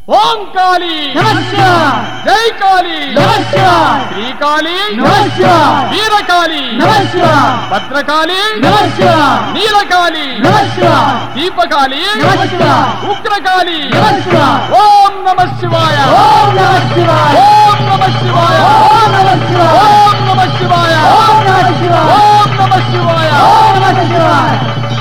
ఓం కాళీ నమస్కార్ జై కాళీ నమస్కార్ శ్రీకాళీ నమస్కార్ వీరకాళి నమస్కార్ భద్రకాళి నమస్కార్ నీలకాళి నమస్కార్ దీపకాళి నమస్కార్ ఉగ్రకాళి నమస్కార్ ఓం నమ శివాయ ఓం నమ శివాయ ఓం నమ శివాయ ఓం నమ శివాయ ఓం నమ శివాయ ఓం నమ శివాయ ఓం నమ శివాయ ఓం నమ శివాయ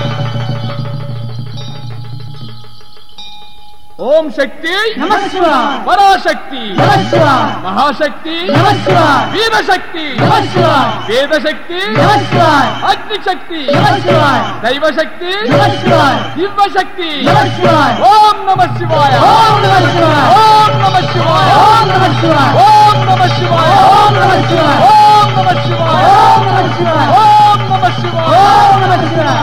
ఓం శక్తి నమ శివాయ పరాశక్తి నమ శివాయ మహాశక్తి నమ శివాయ వీరశక్తి నమ శివాయ వేదశక్తి నమ శివాయ అగ్నిశక్తి నమ శివాయ దైవశక్తి నమ శివాయ దివ్యశక్తి నమ శివాయ ఓం నమ శివాయ ఓం నమ శివాయ ఓం నమ శివాయ ఓం నమ శివాయ ఓం నమ శివాయ ఓం నమ శివాయ ఓం నమ శివాయ ఓం నమ శివాయ ఓం నమ శివాయ ఓం నమ శివాయ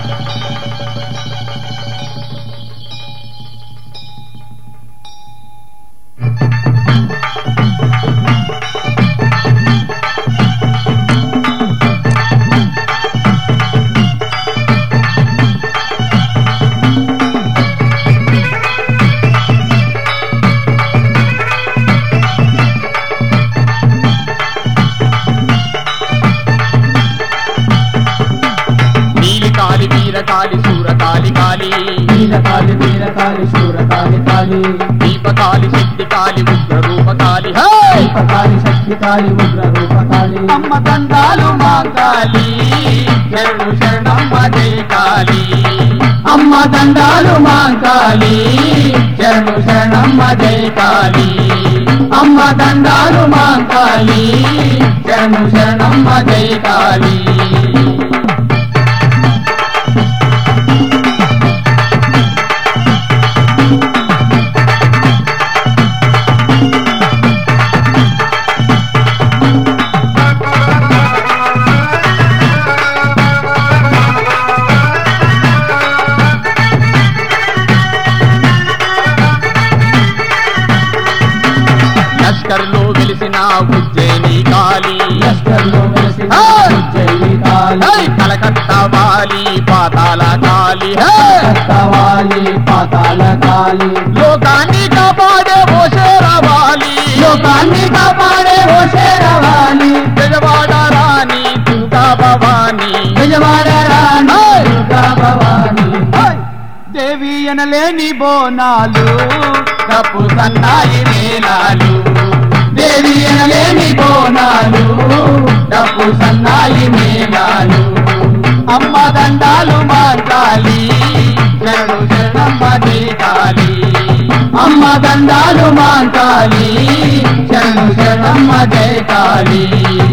నీలికాలి వీరకాలి సూరకాలి కాలి వీరకాళి వీరకాళి శూరకాళి కాళి దీపకాలి శక్తి కాలి ఉగ్ర రూపకాలి దీపకాళి శక్తి కాళి ఉగ్ర రూపకాళి అమ్మ దండాలు మా కాలి శరణు శరణమ్మ జై కాలి అమ్మ దండాలు కాలి శరణు శరణమ్మ జై కాలి అమ్మ దండాలు మా కాలి శరణు శరణమ్మ జై కాలి లష్కర్లో వెలిసిన ఉజ్జయిని కాలి లష్కర్లో వెలిసిన ఉజ్జయిని కాళి హై! కలకత్తా వాలి పాతాల కాలి హై! కట్టవాలి పాతాల కాళి లోకాన్ని కాపాడే ఓ శేరవాలి లోకాన్ని కాపాడే ఓ శేరవాలి బెజవాడ రాణి దుర్గా భవాని విజయవాడ రాణి హై! దుర్గా భవాని దేవి అనలేని బోనాలు కప్పు సన్నాయి మేళాలు దేవి అనలేని బోనాలు డప్పు సన్నాయి మేళాలు అమ్మ దండాలు మార్గాలి శరణు శరణమ్మ కాలి అమ్మ దండాలు మాంకాలి శరణు శరణమ్మ జయ కాళీ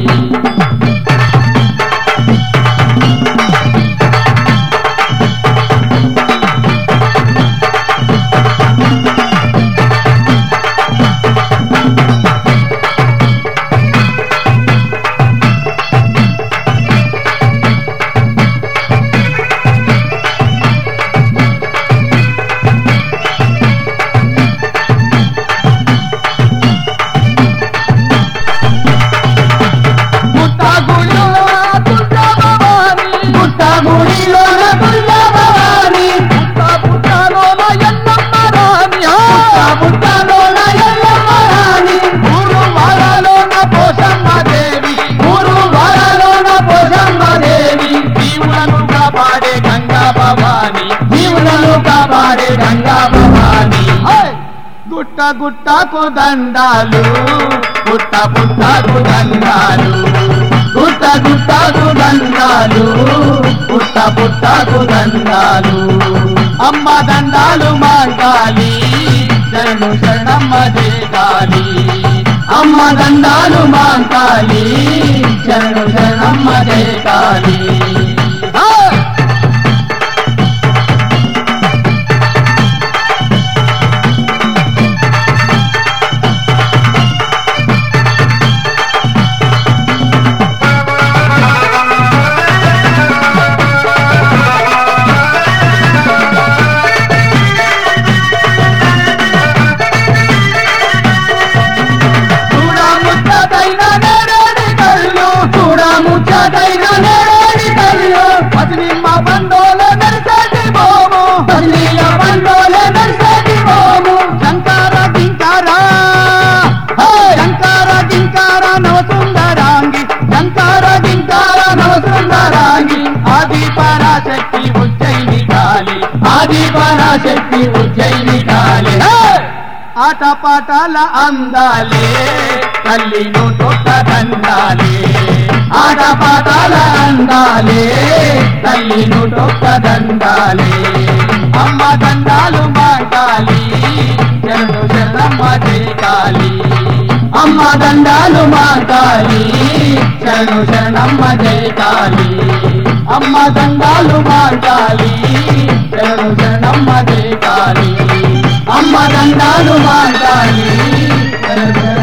పుట్టగుడిలో దుర్గా భవాని పుట్ట గుడిలో దుర్గా భవాని పుట్ట పుట్టలోన ఎల్లమ్మ రాణి పుట్ట పుట్టలో ఎల్లమ్మ రాణి ఊరు వాడలోన పోషమ్మ దేవి ఊరు వాడలోన పోషమ్మ దేవి జీవులను కాపాడే గంగా భవాని జీవులను కాపాడే గంగా భవాని గుట్ట గుట్టకు దండాలు పుట్ట పుట్టకు దండాలు గుట్ట గుట్టకు దండాలు పుట్ట పుట్టకు దండాలు అమ్మ దండాలు మాంగాలి శరణు శరణమ్మ దేగాలి అమ్మ దండాలు మాంకాలి శరణు శరణమ్మ దేగాలి చూడా ముచ్చటైన నేరేడి కళ్ళు చూడా ముచ్చటైన నేరేడి కళ్ళు పరాశక్తి ఉజ్జయిని కాళి ఆది పరాశక్తి ఉజ్జయిని కాళి ఆట పాటల అందాలే తల్లి నోటొక్క దండాలే ఆట పాటాల అందాలే తల్లి నోటొక్క దండాలే అమ్మ దండాలు మాటాలి శరణు శరణమ్మ జై కాళీ అమ్మ దండాలు మా కాళీ శరణు శరణమ్మ జై కాళీ అమ్మ దండాలు మాటాలి శరణు శరణమ్మ జై కాళీ అమ్మ దండాలు మా కాళీ